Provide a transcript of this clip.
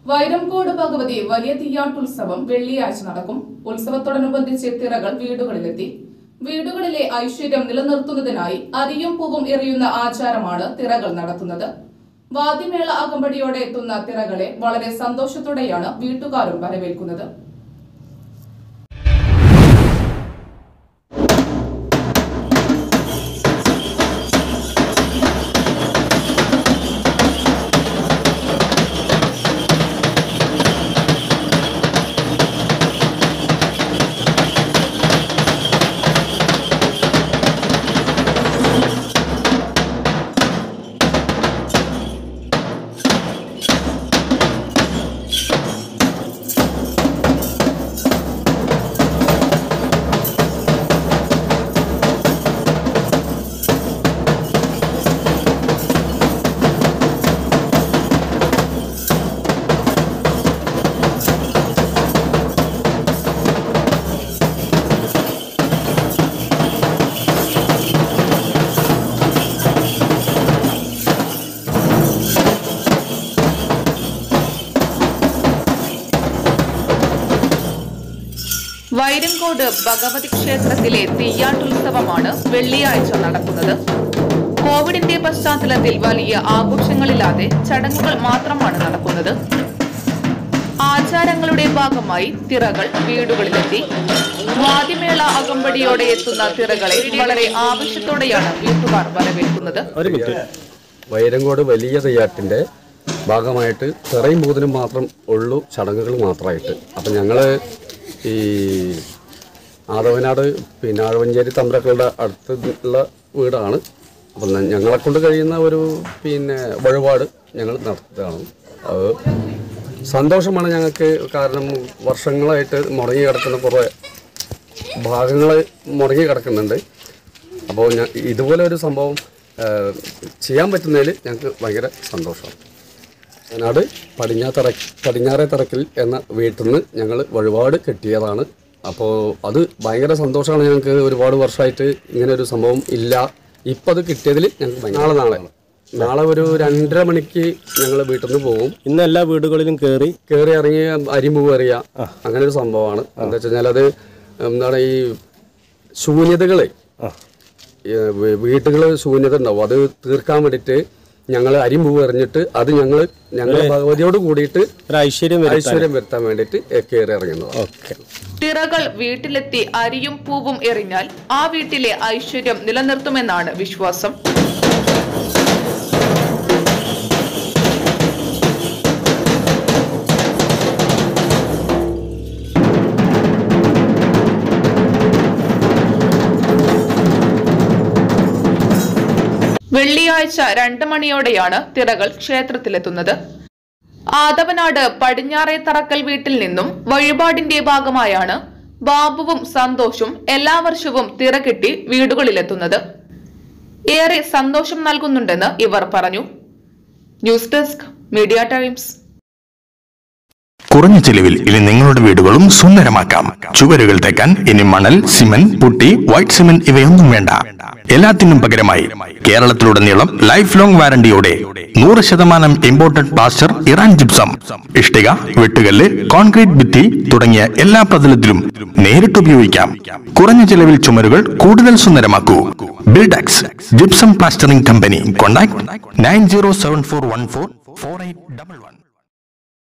വൈരംകോട് ഭഗവതി വലിയ തീയാട്ടുത്സവം വെള്ളിയാഴ്ച നടക്കും ഉത്സവത്തോടനുബന്ധിച്ച് തിറകൾ വീടുകളിലെത്തി വീടുകളിലെ ഐശ്വര്യം നിലനിർത്തുന്നതിനായി അരിയും പൂവും എറിയുന്ന ആചാരമാണ് തിറകൾ നടത്തുന്നത് വാദ്യമേള അകമ്പടിയോടെ എത്തുന്ന തിറകളെ വളരെ സന്തോഷത്തോടെയാണ് വീട്ടുകാരും വരവേൽക്കുന്നത് വൈരങ്കോട് ഭഗവതി ക്ഷേത്രത്തിലെ തീയാട്ടുത്സവമാണ് വെള്ളിയാഴ്ച നടക്കുന്നത് കോവിഡിന്റെ പശ്ചാത്തലത്തിൽ വലിയ ആഘോഷങ്ങളില്ലാതെ ചടങ്ങുകൾ മാത്രമാണ് നടക്കുന്നത് ആചാരങ്ങളുടെ ഭാഗമായി തിറകൾ വീടുകളിലെത്തി വാദ്യമേള അകമ്പടിയോടെ എത്തുന്ന തിറകളെ വളരെ ആവശ്യത്തോടെയാണ് വീട്ടുകാർ വരവേൽക്കുന്നത് ഒരു മിനിറ്റ് വൈരങ്കോട് വലിയ തെയ്യാട്ടിൻ്റെ ഭാഗമായിട്ട് തെറയും പൂതിനും മാത്രം ഉള്ളു ചടങ്ങുകൾ മാത്രമായിട്ട് അപ്പം ഞങ്ങൾ ഈ ആദവനാട് പിന്നെ ആഴവഞ്ചേരി തമ്പ്രക്കളുടെ അടുത്തുള്ള വീടാണ് അപ്പം ഞങ്ങളെ കൊണ്ട് കഴിയുന്ന ഒരു പിന്നെ വഴിപാട് ഞങ്ങൾ നടത്തുകയാണ് അത് സന്തോഷമാണ് ഞങ്ങൾക്ക് കാരണം വർഷങ്ങളായിട്ട് മുടങ്ങി കിടക്കുന്ന കുറേ ഭാഗങ്ങൾ മുടങ്ങി കിടക്കുന്നുണ്ട് അപ്പോൾ ഞാൻ ഇതുപോലെ ഒരു സംഭവം ആ, ചെയ്യാൻ പറ്റുന്നതിൽ ഞങ്ങൾക്ക് ഭയങ്കര സന്തോഷമാണ് വയനാട് പടിഞ്ഞാത്തറ പടിഞ്ഞാറേ തറക്കിൽ എന്ന വീട്ടിൽ നിന്ന് ഞങ്ങൾ വഴിപാട് കെട്ടിയതാണ് അപ്പോൾ അത് ഭയങ്കര സന്തോഷമാണ് ഞങ്ങൾക്ക് ഒരുപാട് വർഷമായിട്ട് ഇങ്ങനെ ഒരു സംഭവം ഇല്ല ഇപ്പം അത് കിട്ടിയതിൽ ഞങ്ങൾക്ക് ഭയങ്കര- നാളെ നാളെ നാളെ ഒരു രണ്ടര മണിക്ക് ഞങ്ങൾ വീട്ടിൽ നിന്ന് പോകും ഇന്ന് എല്ലാ വീടുകളിലും കയറി കയറി ഇറങ്ങി അരിമ്പൂവ് അറിയാം അങ്ങനെ ഒരു സംഭവമാണ് എന്താ വെച്ച് കഴിഞ്ഞാൽ അത് എന്താണ് ഈ ശൂന്യതകളെ വീട്ടുകൾ ശൂന്യത ഉണ്ടാവും അത് തീർക്കാൻ വേണ്ടിയിട്ട് ഞങ്ങൾ അരിമ്പൂവ് എറിഞ്ഞിട്ട് അത് ഞങ്ങൾ ഞങ്ങൾ ഭഗവതിയോട് കൂടിയിട്ട് ഒരു ഐശ്വര്യം വരും ഐശ്വര്യം വരുത്താൻ വേണ്ടിയിട്ട് കയറി ഇറങ്ങുന്നതാണ് ഓക്കെ തിറകൾ വീട്ടിലെത്തി അരിയും പൂവും എറിഞ്ഞാൽ ആ വീട്ടിലെ ഐശ്വര്യം നിലനിർത്തുമെന്നാണ് വിശ്വാസം വെള്ളിയാഴ്ച രണ്ട് മണിയോടെയാണ് തിറകൾ ക്ഷേത്രത്തിലെത്തുന്നത് ആദവനാട് പടിഞ്ഞാറേ തറക്കൽ വീട്ടിൽ നിന്നും വഴിപാടിന്റെ ഭാഗമായാണ് ബാബുവും സന്തോഷും എല്ലാ വർഷവും തിറകെട്ടി വീടുകളിലെത്തുന്നത് ഏറെ സന്തോഷം നൽകുന്നുണ്ടെന്ന് ഇവർ പറഞ്ഞു ന്യൂസ് ഡെസ്ക് മീഡിയ ടൈംസ് കുറഞ്ഞ ചെലവിൽ ഇനി നിങ്ങളുടെ വീടുകളും സുന്ദരമാക്കാം ചുവരുകൾ തേക്കാൻ ഇനി മണൽ സിമന്റ് പുട്ടി വൈറ്റ് സിമന്റ് ഇവയൊന്നും വേണ്ട എല്ലാത്തിനും പകരമായി കേരളത്തിലുടനീളം ലൈഫ് ലോങ് വാറണ്ടിയോടെ നൂറ് ശതമാനം ഇമ്പോർട്ടഡ് പ്ലാസ്റ്റർ ഇറാൻ ജിപ്സം ഇഷ്ടിക വെട്ടുകല്ല് കോൺക്രീറ്റ് ഭിത്തി തുടങ്ങിയ എല്ലാ പ്രതലത്തിലും നേരിട്ട് ഉപയോഗിക്കാം കുറഞ്ഞ ചെലവിൽ ചുമരുകൾ കൂടുതൽ സുന്ദരമാക്കൂ Buildex gypsum plastering company contact nine zero seven four one four four eight double one